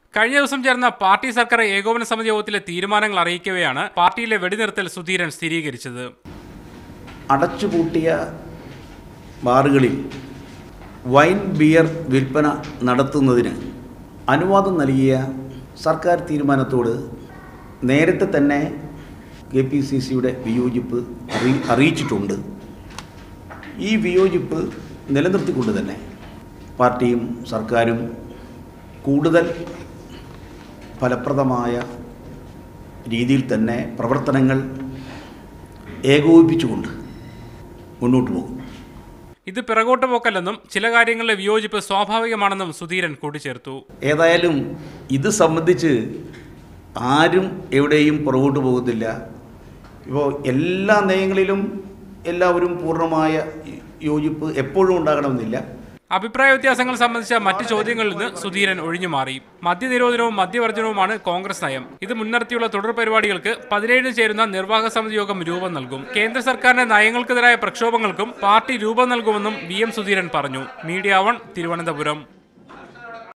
കഴിഞ്ഞ ദിവസം ചേർന്ന പാർട്ടി സർക്കാർ ഏകോപന സമിതി യോഗത്തിലെ തീരുമാനങ്ങൾ അറിയിക്കവെയാണ് പാർട്ടിയിലെ വെടിനിർത്തൽ സുധീരൻ സ്ഥിരീകരിച്ചത് അടച്ചുപൂട്ടിയ ബാറുകളിൽ വൈൻ ബിയർ വിൽപ്പന നടത്തുന്നതിന് അനുവാദം നൽകിയ സർക്കാർ തീരുമാനത്തോട് നേരത്തെ തന്നെ കെ പി സി സിയുടെ വിയോജിപ്പ് അറി അറിയിച്ചിട്ടുണ്ട് ഈ വിയോജിപ്പ് നിലനിർത്തിക്കൊണ്ട് തന്നെ പാർട്ടിയും സർക്കാരും കൂടുതൽ ഫലപ്രദമായ രീതിയിൽ തന്നെ പ്രവർത്തനങ്ങൾ ഏകോപിപ്പിച്ചുകൊണ്ട് മുന്നോട്ട് പോകും ഇത് പിറകോട്ട് പോക്കല്ലെന്നും ചില കാര്യങ്ങളിലെ വിയോജിപ്പ് സ്വാഭാവികമാണെന്നും സുധീരൻ കൂട്ടിച്ചേർത്തു ഏതായാലും ഇത് സംബന്ധിച്ച് ആരും എവിടെയും പുറകോട്ട് പോകുന്നില്ല ഇപ്പോൾ എല്ലാ നയങ്ങളിലും എല്ലാവരും പൂർണ്ണമായ യോജിപ്പ് എപ്പോഴും ഉണ്ടാകണമെന്നില്ല അഭിപ്രായ വ്യത്യാസങ്ങൾ സംബന്ധിച്ച മറ്റ് ചോദ്യങ്ങളിൽ നിന്ന് സുധീരൻ ഒഴിഞ്ഞുമാറി മദ്യനിരോധനവും മദ്യവർജനവുമാണ് കോൺഗ്രസ് നയം ഇത് മുൻനിർത്തിയുള്ള തുടർ പരിപാടികൾക്ക് പതിനേഴിന് ചേരുന്ന നിർവാഹക സമിതി യോഗം രൂപം നൽകും കേന്ദ്ര സർക്കാരിന്റെ നയങ്ങൾക്കെതിരായ പ്രക്ഷോഭങ്ങൾക്കും പാർട്ടി രൂപം നൽകുമെന്നും വി എം സുധീരൻ പറഞ്ഞു മീഡിയ വൺ തിരുവനന്തപുരം